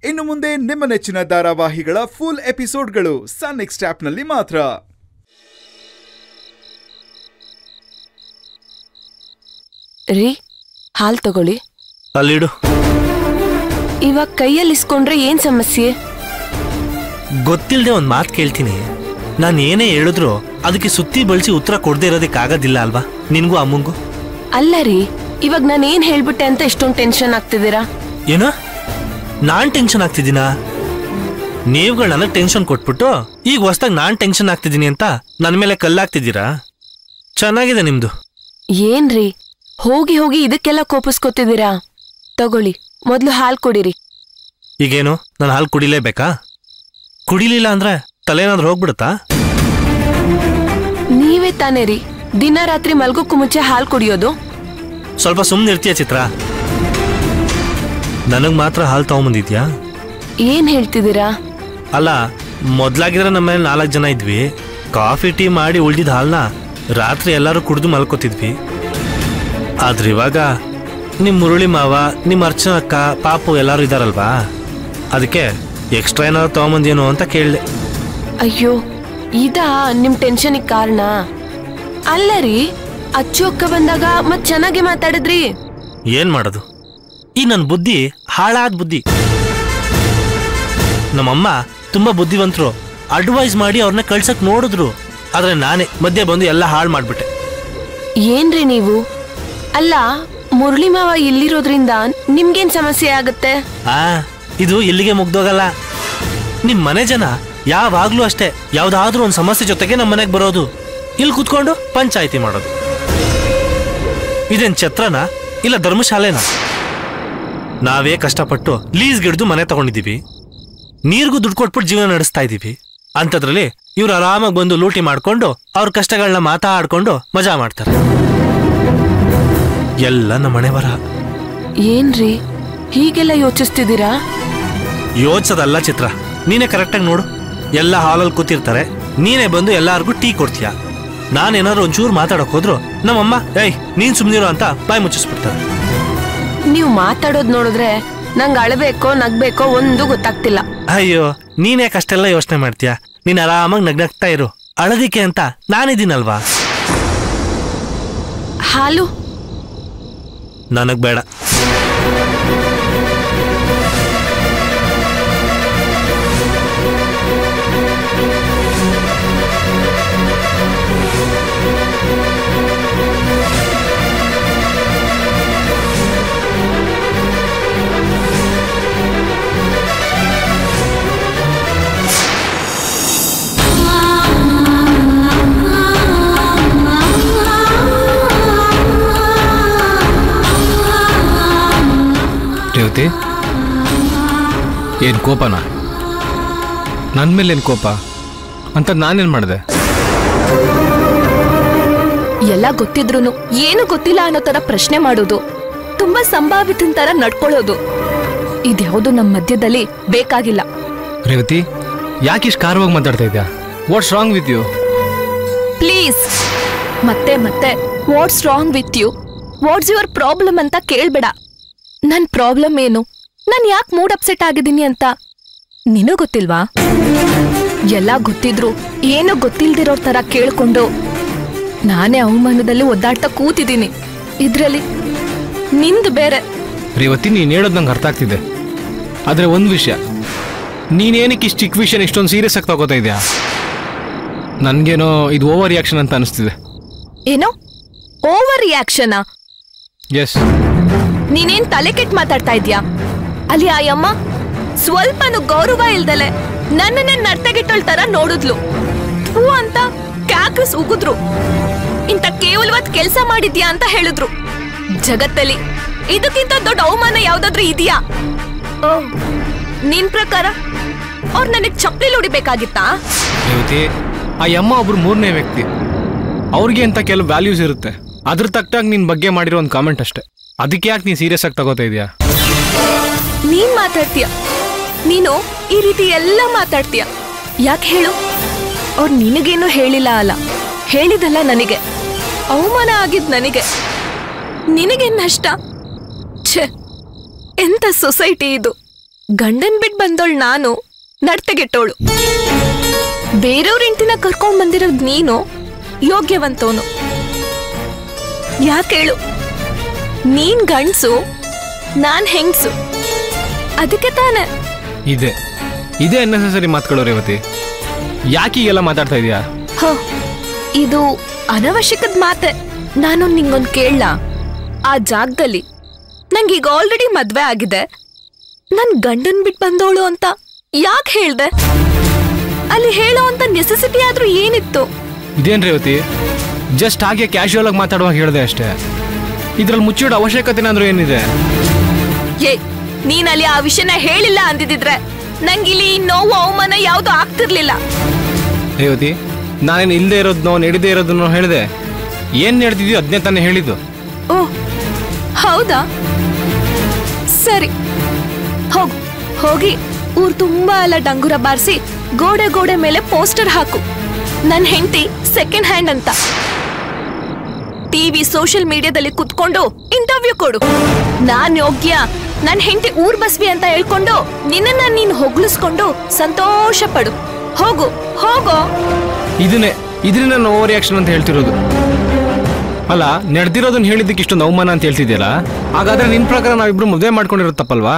ಇನ್ನು ಮುಂದೆ ನಿಮ್ಮ ನೆಚ್ಚಿನ ಧಾರಾವಾಹಿಗಳ ಫುಲ್ ಎಪಿಸೋಡ್ಗಳು ಸನ್ ನೆಕ್ಸ್ಟ್ ಆಪ್ನಲ್ಲಿ ಮಾತ್ರ ರೀ ಹಾಲ್ ತಗೊಳ್ಳಿ ಅಲ್ಲಿಡು ಇವಾಗ ಕೈಯಲ್ಲಿ ಇಸ್ಕೊಂಡ್ರೆ ಏನ್ ಸಮಸ್ಯೆ ಗೊತ್ತಿಲ್ಲದೆ ಒಂದು ಮಾತು ಕೇಳ್ತೀನಿ ನಾನು ಏನೇ ಹೇಳಿದ್ರು ಅದಕ್ಕೆ ಸುತ್ತಿ ಬಳಸಿ ಉತ್ತರ ಕೊಡದೇ ಇರೋದಕ್ಕಾಗೋದಿಲ್ಲ ಅಲ್ವಾ ನಿನ್ಗೂ ಅಮ್ಮಂಗೂ ಅಲ್ಲ ರೀ ಇವಾಗ ನಾನು ಏನ್ ಹೇಳ್ಬಿಟ್ಟೆ ಅಂತ ಇಷ್ಟೊಂದು ಟೆನ್ಷನ್ ಆಗ್ತಿದ್ದೀರಾ ಏನೋ ನಾನ್ ಟೆನ್ಷನ್ ಆಗ್ತಿದ್ದೀನಾ ನೀವುಗಳು ನನಗೆ ಟೆನ್ಷನ್ ಕೊಟ್ಬಿಟ್ಟು ಈಗ ಹೊಸ್ದಾಗಿ ನಾನ್ ಟೆನ್ಷನ್ ಆಗ್ತಿದ್ದೀನಿ ಅಂತ ನನ್ನ ಮೇಲೆ ಕಲ್ಲಾಗ್ತಿದ್ದೀರಾ ಚೆನ್ನಾಗಿದೆ ನಿಮ್ದು ಏನ್ರಿ ಹೋಗಿ ಹೋಗಿ ಇದಕ್ಕೆಲ್ಲ ಕೋಪಿಸ್ಕೊತಿದ್ದೀರಾ ತಗೊಳ್ಳಿ ಮೊದ್ಲು ಹಾಲ್ ಕುಡಿರಿ ಈಗೇನು ನಾನು ಹಾಲು ಕುಡಿಲೇಬೇಕಾ ಕುಡಿಲಿಲ್ಲ ಅಂದ್ರೆ ತಲೆನಾದ್ರೂ ಹೋಗ್ಬಿಡುತ್ತಾ ನೀವೇ ತಾನೇ ರೀ ದಿನ ರಾತ್ರಿ ಮಲ್ಗೋಕ್ಕೂ ಮುಂಚೆ ಹಾಲ್ ಕುಡಿಯೋದು ಸ್ವಲ್ಪ ಸುಮ್ಮನೆ ಇರ್ತೀಯ ಚಿತ್ರ ನನಗೆ ಮಾತ್ರ ಹಾಲು ತಗೊಂಬಂದಿದ್ಯಾ ಏನ್ ಹೇಳ್ತಿದ್ದೀರಾ ಅಲ್ಲ ಮೊದ್ಲಾಗಿದ್ರೆ ನಮ್ಮ ಮನೇಲಿ ನಾಲ್ಕು ಜನ ಇದ್ವಿ ಕಾಫಿ ಟೀ ಮಾಡಿ ಉಳ್ದಿದ್ದ ಹಾಲನ್ನ ರಾತ್ರಿ ಎಲ್ಲರೂ ಕುಡಿದು ಮಲ್ಕೋತಿದ್ವಿ ಆದ್ರೆ ಇವಾಗ ನಿಮ್ಮ ಮುರುಳಿ ಮಾವ ನಿಮ್ಮ ಅರ್ಚನ ಅಕ್ಕ ಪಾಪು ಎಲ್ಲರೂ ಇದಾರಲ್ವಾ ಅದಕ್ಕೆ ಎಕ್ಸ್ಟ್ರಾ ಏನಾದ್ರು ತಗೊಂಬಂದೇನೋ ಅಂತ ಕೇಳಿದೆ ಅಯ್ಯೋ ಇದಾ ನಿಮ್ ಟೆನ್ಷನಿಗೆ ಕಾರಣ ಅಲ್ಲ ರೀ ಅಚ್ಚು ಅಕ್ಕ ಬಂದಾಗ ಮತ್ ಚೆನ್ನಾಗಿ ಮಾತಾಡಿದ್ರಿ ಏನ್ ಮಾಡೋದು ಈ ನನ್ನ ಬುದ್ಧಿ ಹಾಳಾದ ಬುದ್ಧಿ ನಮ್ಮಮ್ಮ ತುಂಬಾ ಬುದ್ಧಿವಂತರು ಅಡ್ವೈಸ್ ಮಾಡಿ ಅವ್ರನ್ನ ಕಳ್ಸಕ್ ನೋಡಿದ್ರು ಆದ್ರೆ ನಾನೇ ಮಧ್ಯೆ ಬಂದು ಎಲ್ಲ ಹಾಳು ಮಾಡ್ಬಿಟ್ಟೆ ಏನ್ರಿ ನೀವು ಅಲ್ಲ ಮುರಳಿ ಮಾವ ಇಲ್ಲಿರೋದ್ರಿಂದ ನಿಮ್ಗೇನ್ ಸಮಸ್ಯೆ ಆಗತ್ತೆ ಆ ಇದು ಇಲ್ಲಿಗೆ ಮುಗ್ದೋಗಲ್ಲ ನಿಮ್ ಮನೆ ಜನ ಯಾವಾಗ್ಲೂ ಅಷ್ಟೇ ಯಾವ್ದಾದ್ರೂ ಒಂದು ಸಮಸ್ಯೆ ಜೊತೆಗೆ ನಮ್ಮ ಮನೆಗೆ ಬರೋದು ಇಲ್ಲಿ ಕುತ್ಕೊಂಡು ಪಂಚಾಯಿತಿ ಮಾಡೋದು ಇದೇನ್ ಛತ್ರನ ಇಲ್ಲ ಧರ್ಮಶಾಲೆನಾ ನಾವೇ ಕಷ್ಟಪಟ್ಟು ಲೀಸ್ ಗಿಡ್ದು ಮನೆ ತಗೊಂಡಿದೀವಿ ನೀರ್ಗೂ ದುಡ್ಡು ಕೊಟ್ಬಿಟ್ಟು ಜೀವನ ನಡೆಸ್ತಾ ಇದೀವಿ ಅಂಥದ್ರಲ್ಲಿ ಇವ್ರು ಆರಾಮಾಗಿ ಬಂದು ಲೂಟಿ ಮಾಡ್ಕೊಂಡು ಅವ್ರ ಕಷ್ಟಗಳನ್ನ ಮಾತಾಡ್ಕೊಂಡು ಮಜಾ ಮಾಡ್ತಾರೆ ಎಲ್ಲ ನಮ್ಮ ಮನೆ ಬರ ಏನ್ರಿ ಹೀಗೆಲ್ಲ ಯೋಚಿಸ್ತಿದ್ದೀರಾ ಯೋಚಿಸೋದಲ್ಲ ಚಿತ್ರ ನೀನೇ ಕರೆಕ್ಟಾಗಿ ನೋಡು ಎಲ್ಲ ಹಾಲಲ್ಲಿ ಕೂತಿರ್ತಾರೆ ನೀನೇ ಬಂದು ಎಲ್ಲಾರ್ಗೂ ಟೀ ಕೊಡ್ತೀಯ ನಾನೇನಾದ್ರು ಒಂಚೂರು ಮಾತಾಡಕ್ ಹೋದ್ರು ನಮ್ಮಮ್ಮ ಏಯ್ ನೀನ್ ಸುಮ್ನಿರೋ ಅಂತ ಬಾಯಿ ಮುಚ್ಚಿಸ್ಬಿಡ್ತಾರೆ ನೀವು ಮಾತಾಡೋದ್ ನೋಡಿದ್ರೆ ನಂಗ್ ಅಳಬೇಕೋ ನಗ್ಬೇಕೋ ಒಂದು ಗೊತ್ತಾಗ್ತಿಲ್ಲ ಅಯ್ಯೋ ನೀನೇ ಅಷ್ಟೆಲ್ಲ ಯೋಚನೆ ಮಾಡ್ತೀಯ ನೀನ್ ಆರಾಮಾಗಿ ನಗ್ನಗ್ತಾ ಇರು ಅಳದಿಕ್ಕೆ ಅಂತ ನಾನಿದ್ದೀನಲ್ವಾ ಹಾಲು ನನಗ್ ಬೇಡ ರೇವತಿ ಏನು ಕೋಪನಾ ನನ್ನ ಮೇಲೆ ಏನು ಕೋಪ ಅಂತ ನಾನೇನು ಮಾಡಿದೆ ಎಲ್ಲ ಗೊತ್ತಿದ್ರೂನು ಏನು ಗೊತ್ತಿಲ್ಲ ಅನ್ನೋ ತರ ಪ್ರಶ್ನೆ ಮಾಡೋದು ತುಂಬಾ ಸಂಭಾವಿತನ ತರ ನಡ್ಕೊಳ್ಳೋದು ಇದ್ಯಾವುದು ನಮ್ಮ ಮಧ್ಯದಲ್ಲಿ ಬೇಕಾಗಿಲ್ಲ ರೇವತಿ ಯಾಕೆ ಇಷ್ಟು ಕಾರವಾಗಿ ಮಾತಾಡ್ತಾ ಇದ್ಯಾ what's wrong with you please ಮತ್ತೆ ಮತ್ತೆ what's wrong with you what's your problem ಅಂತ ಕೇಳ್ಬೇಡ ನನ್ ಪ್ರಾಬ್ಲಮ್ ಏನು ನಾನ್ ಯಾಕೆ ಮೂಡ್ ಅಪ್ಸೆಟ್ ಆಗಿದ್ದೀನಿ ಅಂತ ನಿನಗ್ ಗೊತ್ತಿಲ್ವಾ ಎಲ್ಲ ಗೊತ್ತಿದ್ರು ಏನು ಗೊತ್ತಿಲ್ದಿರೋ ತರ ಕೇಳ್ಕೊಂಡು ನಾನೇ ಅವಮಾನದಲ್ಲಿ ಒದ್ದಾಡ್ತಾ ಕೂತಿದ್ದೀನಿ ಇದ್ರಲ್ಲಿ ನಿಂದು ಬೇರೆ ರೇವತಿ ನೀನು ಹೇಳೋದು ನಂಗೆ ಅರ್ಥ ಆಗ್ತಿದೆ ಆದರೆ ಒಂದು ವಿಷಯ ನೀನೇನಕ್ಕೆ ಇಷ್ಟು ಚಿಕ್ಕ ವಿಷಯನ ಇಷ್ಟೊಂದು ಸೀರಿಯಸ್ ಆಗಿ ತಗೋತಾ ಇದೆಯಾ ನನಗೇನೋ ಇದು ಓವರ್ ರಿಯಾಕ್ಷನ್ ಅಂತ ಅನಿಸ್ತಿದೆ ಏನೋ ಓವರ್ ರಿಯಾಕ್ಷನಾ ಎಸ್ ನೀನೇನ್ ತಲೆ ಕೆಟ್ ಮಾತಾಡ್ತಾ ಇದ್ಯಾ ಅಲ್ಲಿ ಆ ಅಮ್ಮ ಸ್ವಲ್ಪನು ಗೌರವ ಇಲ್ದಲೆ ನನ್ನನ್ನೇ ನರ್ತಗೆಟ್ಟೋಳ್ ತರ ನೋಡಿದ್ಲು ಹೂ ಅಂತ ಕ್ಯಾಕಸ್ ಉಗಿದ್ರು ಇಂತ ಕೇವಲವಾದ ಕೆಲ್ಸ ಮಾಡಿದ್ಯಾ ಅಂತ ಹೇಳಿದ್ರು ಜಗತ್ತಲ್ಲಿ ಇದಕ್ಕಿಂತ ದೊಡ್ಡ ಅವಮಾನ ಯಾವ್ದಾದ್ರೂ ಇದೆಯಾ ಓ ನಿನ್ ಪ್ರಕಾರ ಅವ್ರು ನನಗ್ ಚಪ್ಪಲಿ ಹೊಡಿಬೇಕಾಗಿತ್ತಾ ರೇವತಿ ಆ ಯಮ್ಮ ಒಬ್ರು ಮೂರನೇ ವ್ಯಕ್ತಿ ಅವ್ರಿಗೆ ಅಂತ ಕೆಲವು ವ್ಯಾಲ್ಯೂಸ್ ಇರುತ್ತೆ ಅದ್ರ ತಕ್ಕಾಗಿ ನಿನ್ನ ಬಗ್ಗೆ ಮಾಡಿರೋ ಒಂದು ಕಾಮೆಂಟ್ ಅಷ್ಟೇ ಅದಕ್ಕೆ ಯಾಕೆ ನೀನು ಸೀರಿಯಸ್ ಆಗಿ ತಗೋತಾ ಇದೆಯಾ ನೀನ್ ಮಾತಾಡ್ತೀಯ ನೀನು ಈ ರೀತಿ ಎಲ್ಲ ಮಾತಾಡ್ತೀಯ ಯಾಕೆ ಹೇಳು ಅವ್ರು ನಿನಗೇನು ಹೇಳಿಲ್ಲ ಅಲ್ಲ ಹೇಳಿದಲ್ಲ ನನಗೆ ಅವಮಾನ ಆಗಿದ್ ನನಗೆ ನಿನಗೇನ್ ನಷ್ಟ ಛೆ ಎಂತ ಸೊಸೈಟಿ ಇದು ಗಂಡನ್ ಬಿಟ್ ಬಂದೋಳ್ ನಾನು ನಡ್ತೆಗೆಟ್ಟೋಳು ಬೇರೆಯವ್ರ ಹೆಂಡತಿನ ಕರ್ಕೊಂಡ್ ಬಂದಿರೋದ್ ನೀನು ಯೋಗ್ಯವಂತವನು ಯಾಕೇಳು ನೀನ್ ಗಂಡ್ಸು ನಾನ್ ಹೆಂಗ್ಸು ಅದಕ್ಕೆ ತಾನೆ ಇದೆ ಇದೇ ಅನ್ನೆಸರಿ ಮಾತುಗಳು ರೇವತಿ ಯಾಕೆ ಈಗೆಲ್ಲ ಮಾತಾಡ್ತಾ ಇದೀಯಾ ಹ ಇದು ಅನವಶ್ಯಕದ ಮಾತೆ ನಾನು ನಿಂಗೊಂದ್ ಕೇಳಲ್ಲ ಆ ಜಾಗದಲ್ಲಿ ನಂಗೀಗ ಆಲ್ರೆಡಿ ಮದ್ವೆ ಆಗಿದೆ ನನ್ ಗಂಡನ್ ಬಿಟ್ ಬಂದೋಳು ಅಂತ ಯಾಕೆ ಹೇಳ್ದೆ ಅಲ್ಲಿ ಹೇಳೋ ಅಂತ ನೆಸೆಸಿಟಿ ಆದ್ರೂ ಏನಿತ್ತು ಇದೇನ್ ರೇವತಿ ಜಸ್ಟ್ ಹಾಗೆ ಕ್ಯಾಶುವಲ್ ಆಗಿ ಮಾತಾಡುವಾಗ ಹೇಳಿದೆ ಅಷ್ಟೇ ಇದ್ರಲ್ಲಿ ಮುಚ್ಚಿಡೋ ಅವಶ್ಯಕತೆನಾದ್ರೂ ಏನಿದೆ ಏ ನೀನ್ ಅಲ್ಲಿ ಆ ವಿಷಯನ ಹೇಳಿಲ್ಲ ಅಂದಿದ್ರೆ ನಂಗಿಲ್ಲಿ ಈ ನೋವು ಅವಮಾನ ಯಾವ್ದು ಆಗ್ತಿರ್ಲಿಲ್ಲ ರೇವತಿ ನಾನೇನು ಇಲ್ಲದೆ ಇರೋದ್ನೋ ನಡೆದೇ ಇರೋದನ್ನೋ ಹೇಳಿದೆ ಏನ್ ಹೇಳ್ತಿದ್ಯೋ ಅದನ್ನೇ ತಾನೇ ಹೇಳಿದ್ದು ಓ ಹೌದಾ ಸರಿ ಹೋಗು ಹೋಗಿ ಊರ್ ತುಂಬಾ ಎಲ್ಲ ಡಂಗುರ ಬಾರಿಸಿ ಗೋಡೆ ಗೋಡೆ ಮೇಲೆ ಪೋಸ್ಟರ್ ಹಾಕು ನನ್ ಹೆಂಡತಿ ಸೆಕೆಂಡ್ ಹ್ಯಾಂಡ್ ಅಂತ ಟಿವಿ ಸೋಷಿಯಲ್ ಮೀಡಿಯಾದಲ್ಲಿ ಕುತ್ಕೊಂಡು ಇಂಟರ್ವ್ಯೂ ಕೊಡು ನಾನ್ ಯೋಗ್ಯ ನನ್ ಹೆಂಡತಿ ಊರ್ ಬಸ್ವಿ ಅಂತ ಹೇಳ್ಕೊಂಡು ನಿನ್ನನ್ನ ನೀನ್ ಹೊಗಳಿಸ್ಕೊಂಡು ಸಂತೋಷ ಪಡು ಹೋಗು ಹೋಗೋ ಇದನ್ನೇ ಇದನ್ನೇ ನಾನು ಓವರ್ ರಿಯಾಕ್ಷನ್ ಅಂತ ಹೇಳ್ತಿರೋದು ಅಲ್ಲ ನಡೆದಿರೋದನ್ನ ಹೇಳಿದ್ದಕ್ಕೆ ಇಷ್ಟೊಂದು ಅವಮಾನ ಅಂತ ಹೇಳ್ತಿದ್ಯಲ್ಲ ಹಾಗಾದ್ರೆ ನಿನ್ ಪ್ರಕಾರ ನಾವಿಬ್ರು ಮದುವೆ ಮಾಡ್ಕೊಂಡಿರೋದು ತಪ್ಪಲ್ವಾ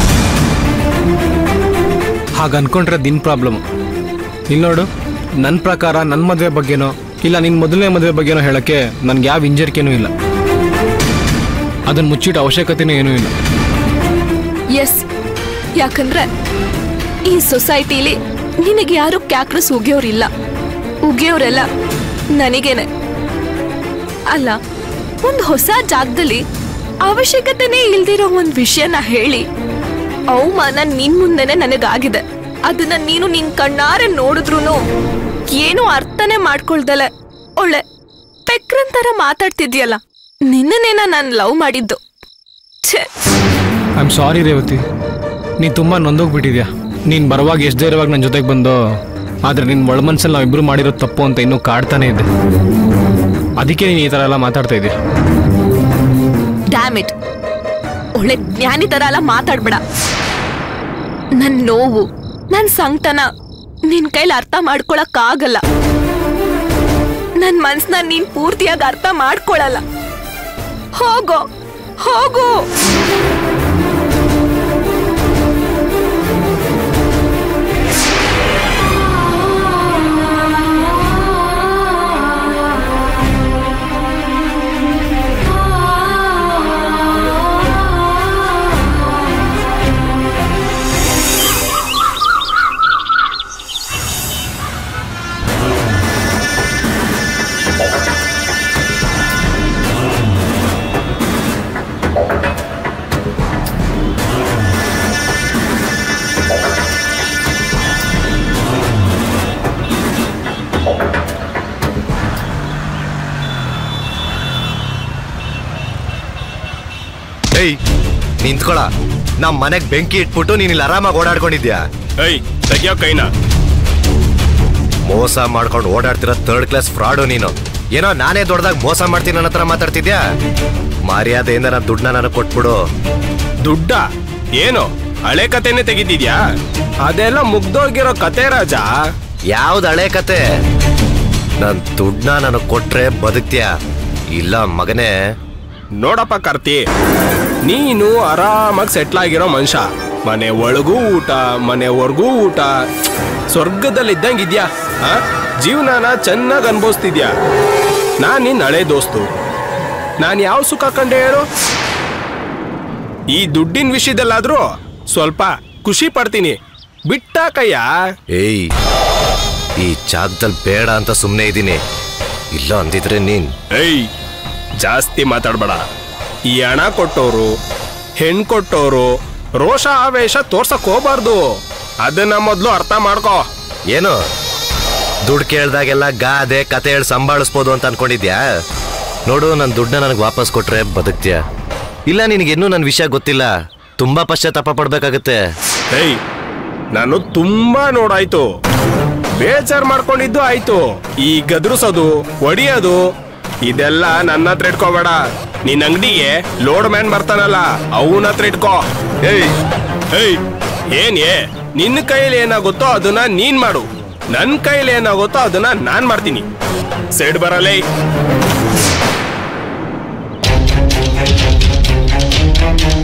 ಹಾಗ ಅನ್ಕೊಂಡ್ರೆ ನಿನ್ ಪ್ರಾಬ್ಲಮ್ ಇಲ್ಲಿ ನೋಡು ನನ್ನ ಪ್ರಕಾರ ನನ್ನ ಮದುವೆ ಬಗ್ಗೆನೋ ಇಲ್ಲ ನಿನ್ನ ಮೊದಲನೇ ಮದುವೆ ಬಗ್ಗೆನೋ ಹೇಳಕ್ಕೆ ನನ್ಗೆ ಯಾವ ಹಿಂಜರಿಕೆನೂ ಇಲ್ಲ ಅದನ್ನ ಮುಚ್ಚಿಟ್ಟ ಅವಶ್ಯಕತೆನೂ ಏನೂ ಇಲ್ಲ ಎಸ್ ಯಾಕಂದ್ರೆ ಈ ಸೊಸೈಟಿಲಿ ನಿನಗೆ ಯಾರು ಕ್ಯಾಕ್ರಸ್ ಉಗಿಯೋರಿಲ್ಲ ಉಗಿಯೋರೆಲ್ಲ ನನಗೇನೆ ಅಲ್ಲ ಒಂದು ಹೊಸ ಜಾಗದಲ್ಲಿ ಅವಶ್ಯಕತೆನೇ ಇಲ್ದಿರೋ ಒಂದ್ ವಿಷಯನ ಹೇಳಿ ಅವಮಾನ ನಿನ್ ಮುಂದೆನೆ ನನಗಾಗಿದೆ ಅದನ್ನ ನೀನು ನಿನ್ ಕಣ್ಣಾರೆ ನೋಡಿದ್ರುನು ಏನು ಅರ್ಥನೇ ಮಾಡ್ಕೊಳ್ದಲೆ ಒಳ್ಳೆ ಪೆಕ್ರನ್ ತರ ಮಾತಾಡ್ತಿದ್ಯಲ್ಲ ನಿನ್ನನೇನ ನಾನು ಲವ್ ಮಾಡಿದ್ದು ಛೇ ಐ ಆಮ್ ಸಾರಿ ರೇವತಿ ನೀನು ತುಂಬ ನೊಂದೋಗ್ಬಿಟ್ಟಿದ್ಯಾ ನೀನು ಬರುವಾಗ ಎಷ್ಟು ಧೈರ್ಯವಾಗಿ ನನ್ನ ಜೊತೆಗೆ ಬಂದೋ ಆದರೆ ನಿನ್ನ ಒಳ ಮನಸ್ಸಲ್ಲಿ ನಾವಿಬ್ಬರು ಮಾಡಿರೋದು ತಪ್ಪು ಅಂತ ಇನ್ನೂ ಕಾಡ್ತಾನೆ ಇದೆ ಅದಕ್ಕೆ ನೀನು ಈ ಥರ ಎಲ್ಲ ಮಾತಾಡ್ತಾ ಇದೆಯಾ ಡ್ಯಾಮ್ ಇಟ್ ಒಳ್ಳೆ ಜ್ಞಾನಿ ತರ ಎಲ್ಲ ಮಾತಾಡ್ಬೇಡ ನನ್ ನೋವು ನನ್ ಸಂಕಟನ ನಿನ್ ಕೈಲಿ ಅರ್ಥ ಮಾಡ್ಕೊಳಕ್ ಆಗಲ್ಲ ನನ್ ಮನ್ಸ್ನ ನೀನ್ ಪೂರ್ತಿಯಾಗಿ ಅರ್ಥ ಮಾಡ್ಕೊಳಲ್ಲ ಹೋಗೋ ಹೋಗು ಏಯ್ ನಿಂತ್ಕೊಳ ನಮ್ ಮನೆಗ್ ಬೆಂಕಿ ಇಟ್ಬಿಟ್ಟು ನೀನ್ ಇಲ್ಲಿ ಆರಾಮಾಗಿ ಓಡಾಡ್ಕೊಂಡಿದ್ಯಾ ಏಯ್ ತೆಗಿಯೋ ಕೈನ ಮೋಸ ಮಾಡ್ಕೊಂಡು ಓಡಾಡ್ತಿರೋ ಥರ್ಡ್ ಕ್ಲಾಸ್ ಫ್ರಾಡು ನೀನು ಏನೋ ನಾನೇ ದೊಡ್ಡದಾಗ ಮೋಸ ಮಾಡ್ತೀನಿ ನನ್ನ ಹತ್ರ ಮಾತಾಡ್ತಿದ್ಯಾ ಮರ್ಯಾದೆಯಿಂದ ನನ್ನ ದುಡ್ಡನ್ನ ನನಗೆ ಕೊಟ್ಬಿಡು ದುಡ್ಡ ಏನು ಹಳೆ ಕತೆನೆ ತೆಗಿತಿದ್ಯಾ ಅದೆಲ್ಲ ಮುಗ್ದೋಗಿರೋ ಕತೆ ರಾಜ ಯಾವ್ದು ಹಳೆ ಕತೆ ನನ್ ದುಡ್ಡನ್ನ ನನಗೆ ಕೊಟ್ರೆ ಬದುಕ್ತ್ಯಾ ಇಲ್ಲ ಮಗನೇ ನೋಡಪ್ಪ ಕಾರ್ತಿ ನೀನು ಆರಾಮಾಗಿ ಸೆಟ್ಲ್ ಆಗಿರೋ ಮನುಷ್ಯ ಮನೆ ಒಳಗೂ ಊಟ ಮನೆ ಹೊರ್ಗೂ ಊಟ ಸ್ವರ್ಗದಲ್ಲಿದ್ದಂಗಿದ್ಯಾ ಆ ಜೀವನನ ಚೆನ್ನಾಗಿ ಅನ್ಭವಿಸ್ತಿದ್ಯಾ ನಾನ್ ನಿನ್ ಹಳೆ ದೋಸ್ತು ನಾನು ಯಾವ ಸುಖ ಕಂಡೆ ಹೇಳು ಈ ದುಡ್ಡಿನ ವಿಷಯದಲ್ಲಾದ್ರೂ ಸ್ವಲ್ಪ ಖುಷಿ ಪಡ್ತೀನಿ ಬಿಟ್ಟಾಕಯ್ಯ ಏಯ್ ಈ ಜಾಗದಲ್ಲಿ ಬೇಡ ಅಂತ ಸುಮ್ಮನೆ ಇದ್ದೀನಿ ಇಲ್ಲ ಅಂದಿದ್ರೆ ನೀನ್ ಏಯ್ ಜಾಸ್ತಿ ಮಾತಾಡ್ಬೇಡ ಈ ಹಣ ಕೊಟ್ಟೋರು ಹೆಣ್ ಕೊಟ್ಟೋರು ರೋಷ ಆವೇಶ ತೋರ್ಸಕ್ ಹೋಗ್ಬಾರ್ದು ಅದನ್ನ ಮೊದ್ಲು ಅರ್ಥ ಮಾಡ್ಕೋ ಏನು ದುಡ್ಡು ಕೇಳ್ದಾಗೆಲ್ಲ ಗಾದೆ ಕತೆ ಹೇಳಿ ಸಂಭಾಳಿಸ್ಬೋದು ಅಂತ ಅನ್ಕೊಂಡಿದ್ಯಾ ನೋಡು ನನ್ನ ದುಡ್ಡನ್ನ ನನಗೆ ವಾಪಸ್ ಕೊಟ್ರೆ ಬದುಕ್ತೀಯ ಇಲ್ಲ ನಿನಗೆ ಇನ್ನೂ ನನ್ನ ವಿಷಯ ಗೊತ್ತಿಲ್ಲ ತುಂಬಾ ಪಶ್ಚಾತ್ತಾಪ ಪಡ್ಬೇಕಾಗತ್ತೆ ಏಯ್ ನಾನು ತುಂಬಾ ನೋಡಾಯ್ತು ಬೇಜಾರ್ ಮಾಡ್ಕೊಂಡಿದ್ದು ಆಯ್ತು ಈ ಗದ್ರುಸೋದು ಹೊಡಿಯೋದು ಇದೆಲ್ಲ ನನ್ನ ಹತ್ರ ಇಟ್ಕೋಬೇಡ ನಿನ್ ಅಂಗಡಿಗೆ ಲೋಡ್ ಮ್ಯಾನ್ ಬರ್ತಾನಲ್ಲ ಅವನ ಹತ್ರ ಇಟ್ಕೋ ಏಯ್ ಏಯ್ ಏನ್ ಏ ನಿನ್ನ ಕೈಯಲ್ಲಿ ಏನಾಗುತ್ತೋ ಅದನ್ನ ನೀನ್ ಮಾಡು ನನ್ನ ಕೈಯಲ್ಲಿ ಏನಾಗುತ್ತೋ ಅದನ್ನ ನಾನ್ ಮಾಡ್ತೀನಿ ಸೈಡ್ ಬರಲೇ ಆ